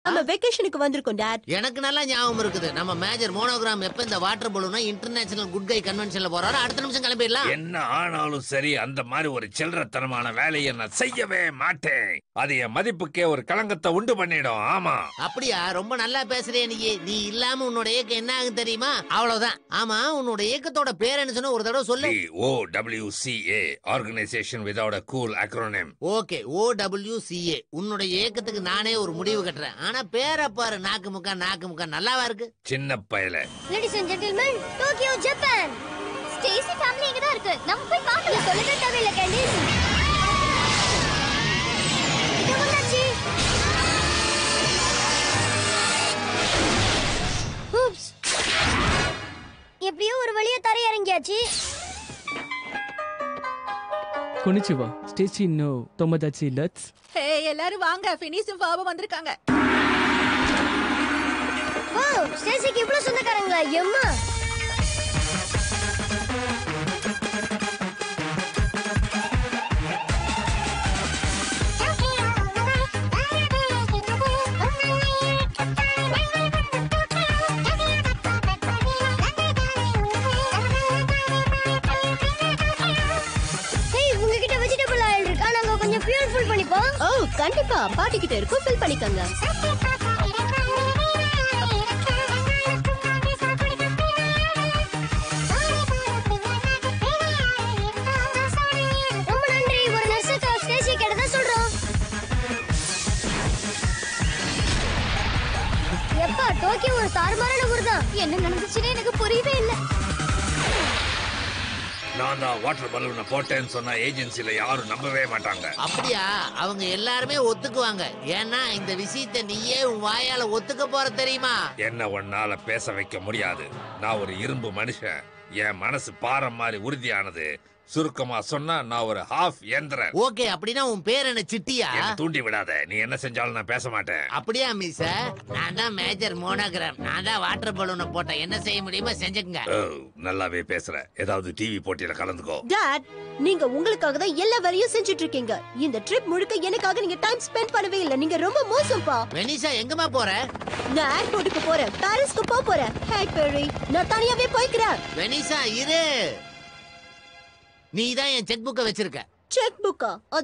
நம்ம வெக்கேஷனுக்கு வந்திருக்கோம் டாட் எனக்கு நல்லா ஞாபகம் இருக்குது நம்ம மேஜர் மோனோகிராம் எப்ப இந்த வாட்டர் பலூனா இன்டர்நேஷனல் குட் கை கன்வென்ஷன்ல போறாரோ அடுத்த நிமிஷம் கிளம்பிடலாம் என்ன ஆனாலும் சரி அந்த மாதிரி ஒரு சில்லறத்தனமான வேலையை நான் செய்யவே மாட்டேன் அது என் மதிப்புக்கே ஒரு களங்கத்தை உண்டு பண்ணிடும் ஆமா அப்படியா ரொம்ப நல்லா பேசுறே நீ நீ இல்லாம உன்னோட இயக்கம் என்ன ஆகும் தெரியுமா அவ்வளவுதான் ஆமா உன்னோட இயக்கத்தோட பேர் என்ன சொன்ன ஒரு தடவை சொல்லு O W C A organisation without a cool acronym okay O W C A உன்னோட இயக்கத்துக்கு நானே ஒரு முடிவு கட்டுறேன் ஆனா பேரை பாரு நாக்கு முக்கா நாக்கு முக்கா நல்லாவா இருக்கு சின்ன பயல ladies and gentlemen Tokyo Japan Stacy family இங்க தான் இருக்கு நம்ம போய் பார்க்கலாம் சொல்லவே தேவையில்ல கேண்டிஸ் இது வந்தாச்சு ஊப்ஸ் எப்படியோ ஒரு வழியா தரை இறங்கியாச்சு கொனிச்சிவா ஸ்டேச்சி நோ தொமதாச்சி லட்ஸ் ஹே எல்லாரும் வாங்க ஃபினிஷும் ஃபாபும் வந்திருக்காங்க ஓ ஸ்டேசிக்கு இவ்வளவு சொந்தக்காரங்களா எம்மா ஏய் உங்ககிட்ட வெஜிடபிள் ஆயில் இருக்கா நாங்க கொஞ்சம் ஃபியூல் ஃபுல் பண்ணிப்போம் ஓ கண்டிப்பா பாட்டி கிட்ட இருக்கும் ஃபில் பண்ணிக்கோங்க ரொம்ப நன்றி ஒரு நர்ஸுக்கு ஸ்டேசி கிட்ட சொல்றோம் எப்பா டோக்கியோ ஒரு தாறுமாறான ஊர் தான் என்ன நடந்துச்சுன்னு எனக்கு புரியவே இல்லை நான் தான் வாட்டர் பலூனை போட்டேன்னு சொன்னா ஏஜென்சில யாரும் நம்பவே மாட்டாங்க அப்படியா அவங்க எல்லாருமே ஒத்துக்குவாங்க ஏன்னா இந்த விஷயத்தை நீயே உன் வாயால ஒத்துக்க போற தெரியுமா என்ன ஒன்னால பேச வைக்க முடியாது நான் ஒரு இரும்பு மனுஷன் என் மனசு பாறை மாதிரி உறுதியானது சுருக்கமா சொன்னா நான் ஒரு ஹாஃப் எந்திரன் ஓகே அப்படின்னா உன் பேர் என்ன சிட்டியா என்ன தூண்டி விடாத நீ என்ன செஞ்சாலும் நான் பேச மாட்டேன் அப்படியா மிஸ் நான் தான் மேஜர் மோனோகிராம் நான் தான் வாட்டர் பலூனை போட்டேன் என்ன செய்ய முடியுமோ செஞ்சுக்கங்க ஓ, நல்லாவே பேசுற ஏதாவது டிவி போட்டியில கலந்துக்கோ டாட் நீங்க உங்களுக்காக தான் எல்லா வேலையும் செஞ்சுட்டு இருக்கீங்க இந்த ட்ரிப் முழுக்க எனக்காக நீங்க டைம் ஸ்பெண்ட் பண்ணவே இல்ல நீங்க ரொம்ப மோசம்ப்பா வெனிஷா எங்கம்மா போற நான் ஏர்போர்ட்டுக்கு போறேன் பாரிஸ்க்கு போக போறேன் ஹே பெரி நான் தனியாவே போய்க்கிறேன் வெனிஷா இரு நீ தான் என் செக் புக்கை வச்சிருக்க செக் புக்கா